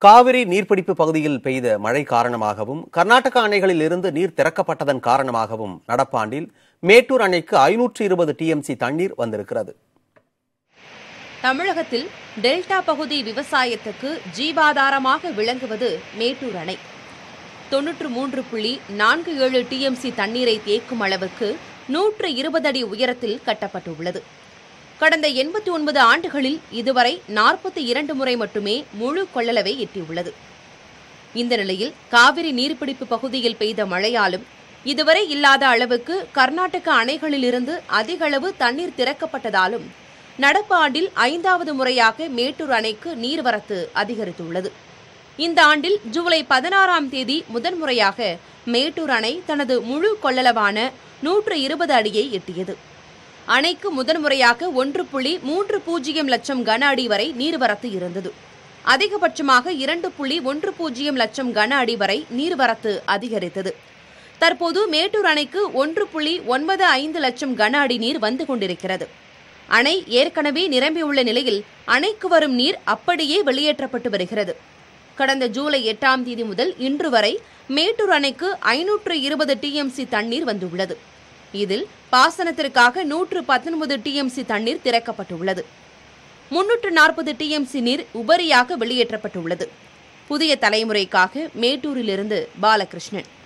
காவிரி நீர்பிடிப்பு பகுதியில் பெய்த மழை காரணமாகவும் கர்நாடக அணைகளில் இருந்து நீர் திறக்கப்பட்டதன் காரணமாகவும் நடப்பாண்டில் மேட்டூர் அணைக்கு ஐநூற்று இருபது டிஎம்சி தண்ணீர் வந்திருக்கிறது தமிழகத்தில் டெல்டா பகுதி விவசாயத்துக்கு ஜீவாதாரமாக விளங்குவது மேட்டூர் அணை தொன்னூற்று மூன்று புள்ளி நான்கு ஏழு டிஎம்சி தண்ணீரை தேக்கும் அளவுக்கு நூற்று இருபது அடி உயரத்தில் கட்டப்பட்டுள்ளது கடந்த எண்பத்தி ஒன்பது ஆண்டுகளில் இதுவரை நாற்பத்தி இரண்டு முறை மட்டுமே முழு கொள்ளளவை எட்டியுள்ளது இந்த நிலையில் காவிரி நீர்பிடிப்பு பகுதியில் பெய்த மழையாலும் இதுவரை இல்லாத அளவுக்கு கர்நாடக அணைகளிலிருந்து அதிக அளவு தண்ணீர் திறக்கப்பட்டதாலும் நடப்பு ஆண்டில் ஐந்தாவது முறையாக மேட்டூர் அணைக்கு நீர்வரத்து அதிகரித்துள்ளது இந்த ஆண்டில் ஜூலை பதினாறாம் தேதி முதன்முறையாக மேட்டூர் அணை தனது முழு கொள்ளளவான நூற்று இருபது அடியை எட்டியது அணைக்கு முதன்முறையாக ஒன்று புள்ளி மூன்று பூஜ்ஜியம் லட்சம் கன அடி வரை நீர்வரத்து இருந்தது அதிகபட்சமாக இரண்டு புள்ளி ஒன்று பூஜ்ஜியம் லட்சம் கன அடி வரை நீர்வரத்து அதிகரித்தது தற்போது மேட்டூர் அணைக்கு ஒன்று புள்ளி ஒன்பது ஐந்து லட்சம் கன அடி நீர் வந்து கொண்டிருக்கிறது அணை ஏற்கனவே நிரம்பியுள்ள நிலையில் அணைக்கு வரும் நீர் அப்படியே வெளியேற்றப்பட்டு வருகிறது கடந்த ஜூலை எட்டாம் தேதி முதல் இன்று வரை மேட்டூர் அணைக்கு ஐநூற்று இருபது டிஎம்சி தண்ணீர் வந்துள்ளது இதில் பாசனத்திற்காக நூற்று பத்தொன்பது டிஎம்சி தண்ணீர் திறக்கப்பட்டுள்ளது முன்னூற்று நாற்பது டிஎம்சி நீர் உபரியாக வெளியேற்றப்பட்டுள்ளது புதிய தலைமுறைக்காக மேட்டூரிலிருந்து பாலகிருஷ்ணன்